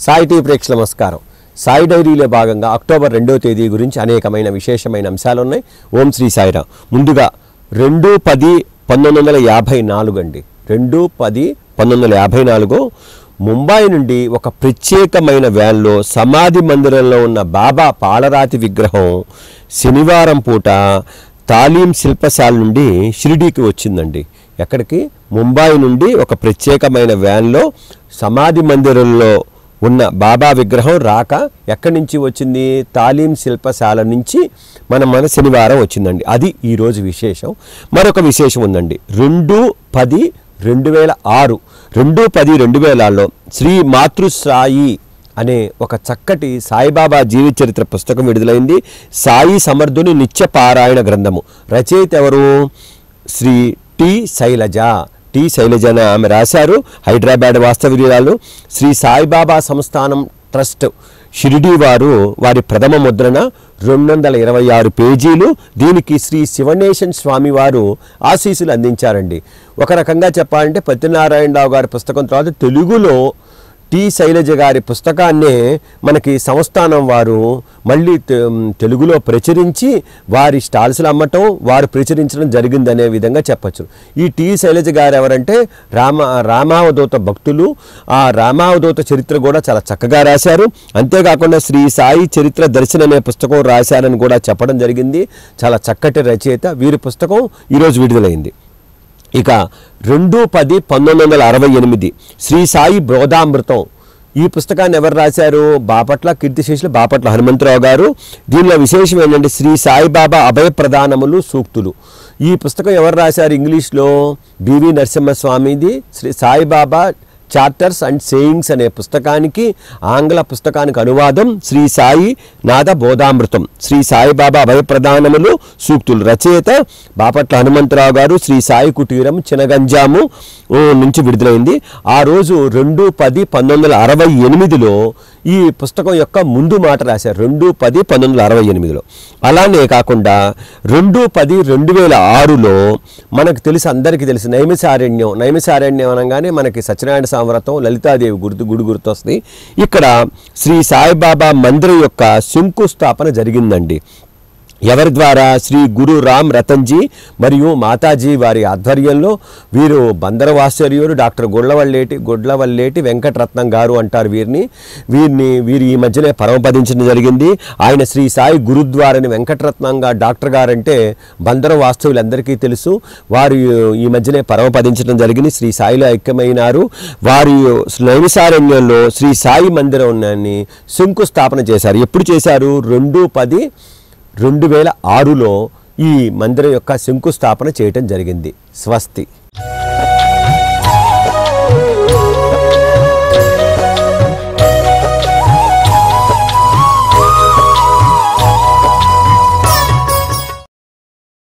Sai TV ప్రేక్షకుల నమస్కారం సాయి డైరీలో భాగంగా అక్టోబర్ రెండో తేదీ గురించి అనేకమైన విశేషమైన అంశాలు ఉన్నాయి ఓం శ్రీ సాయిరామ్ ముందుగా రెండు పది పంతొమ్మిది వందల యాభై నాలుగు అండి రెండు పది పంతొమ్మిది వందల యాభై నాలుగు ముంబై నుండి ఒక ప్రత్యేకమైన వ్యాన్లో సమాధి మందిరంలో ఉన్న బాబా పాలరాతి విగ్రహం శనివారం పూట తాలీం శిల్పశాల నుండి షిరిడీకి వచ్చిందండి ఎక్కడికి ముంబై నుండి ఒక ప్రత్యేకమైన వ్యాన్లో సమాధి మందిరంలో ఉన్న బాబా విగ్రహం రాక ఎక్కడి నుంచి వచ్చింది తాలీం శిల్పశాల నుంచి మన మన శనివారం వచ్చిందండి అది ఈరోజు విశేషం మరొక విశేషం ఉందండి రెండు పది రెండు వేల ఆరు రెండు పది రెండు వేలలో శ్రీ మాతృసాయి అనే ఒక చక్కటి సాయిబాబా జీవిత చరిత్ర పుస్తకం విడుదలైంది సాయి సమర్థుని నిత్య పారాయణ గ్రంథము రచయిత ఎవరు శ్రీ టి శైలజ టి శైలజ అని ఆమె రాశారు హైదరాబాద్ వాస్తవ్యురాలు శ్రీ సాయిబాబా సంస్థానం ట్రస్ట్ షిరిడి వారు వారి ప్రథమ ముద్రణ రెండు వందల ఇరవై ఆరు పేజీలు దీనికి శ్రీ శివనేశన్ స్వామి వారు ఆశీస్సులు అందించారండి ఒక రకంగా చెప్పాలంటే పత్యనారాయణరావు గారి పుస్తకం తర్వాత తెలుగులో టి శైలజ గారి పుస్తకాన్నే మనకి సంస్థానం వారు మళ్ళీ తె- తెలుగులో ప్రచురించి వారి స్టాల్స్లో అమ్మటం వారు ప్రచురించడం జరిగిందనే విధంగా చెప్పచ్చు ఈ టి శైలజ గారు ఎవరంటే రామ రామావధూత భక్తులు ఆ రామావధూత చరిత్ర కూడా చాలా చక్కగా రాశారు అంతేకాకుండా శ్రీ సాయి చరిత్ర దర్శన్ అనే పుస్తకం రాశారని కూడా చెప్పడం జరిగింది చాలా చక్కటి రచయిత వీరి పుస్తకం ఈరోజు విడుదలైంది ఇక రెండు పది పంతొమ్మిది వందల అరవై ఎనిమిది శ్రీ సాయి బోధామృతం ఈ పుస్తకాన్ని ఎవరు రాశారు బాపట్ల కీర్తిశేషులు బాపట్ల హనుమంతరావు గారు దీనిలో విశేషం ఏంటంటే శ్రీ సాయిబాబా అభయ ప్రధానములు సూక్తులు ఈ పుస్తకం ఎవరు రాశారు ఇంగ్లీష్లో BV నరసింహస్వామిది Shri Saibaba charters and sayings అనే పుస్తకానికి ఆంగ్ల పుస్తకానికి అనువాదం శ్రీ సాయి నాద బోధామృతం శ్రీ సాయిబాబా అభయప్రదానములు సూక్తులు రచయిత బాపట్ల హనుమంతరావు గారు శ్రీ సాయి కుటీరం చినగంజాము ఊ, నుంచి విడుదలైంది ఆ రోజు రెండు పది పంతొమ్మిది వందల అరవై ఎనిమిదిలో ఈ పుస్తకం యొక్క ముందు మాట రాశారు రెండు పది పంతొమ్మిది వందల అరవై ఎనిమిదిలో అలానే కాకుండా రెండు పది రెండు వేల ఆరులో మనకు తెలుసు అందరికీ తెలుసు నైమిసారణ్యం నైమిసారణ్యం అనగానే మనకి సత్యనారాయణ సామవ్రతం లలితాదేవి గుర్తు గుడి గుర్తొస్తుంది ఇక్కడ శ్రీ సాయిబాబా మందిరం యొక్క శంకుస్థాపన జరిగిందండి ఎవరి ద్వారా శ్రీ గురు రామ్ రతన్జీ మరియు మాతాజీ వారి ఆధ్వర్యంలో వీరు బందరవాశ్చర్యుడు డాక్టర్ గుడ్లవల్లేటి గుడ్లవల్లేటి వెంకటరత్నం గారు అంటారు వీరిని వీరిని వీరు ఈ మధ్యనే పరమపదించడం జరిగింది ఆయన శ్రీ సాయి గురుద్వారని వెంకటరత్నంగా డాక్టర్ గారంటే బందర వాస్తవులందరికీ తెలుసు వారు ఈ మధ్యనే పరమపదించడం జరిగింది శ్రీ సాయిలో ఐక్యమైనారు వారి నైమిసారణ్యంలో శ్రీ సాయి మందిరాన్ని శంకుస్థాపన చేశారు ఎప్పుడు చేశారు రెండు పది రెండు వేల ఆరులో ఈ మందిరం యొక్క శంకుస్థాపన చేయటం జరిగింది స్వస్తి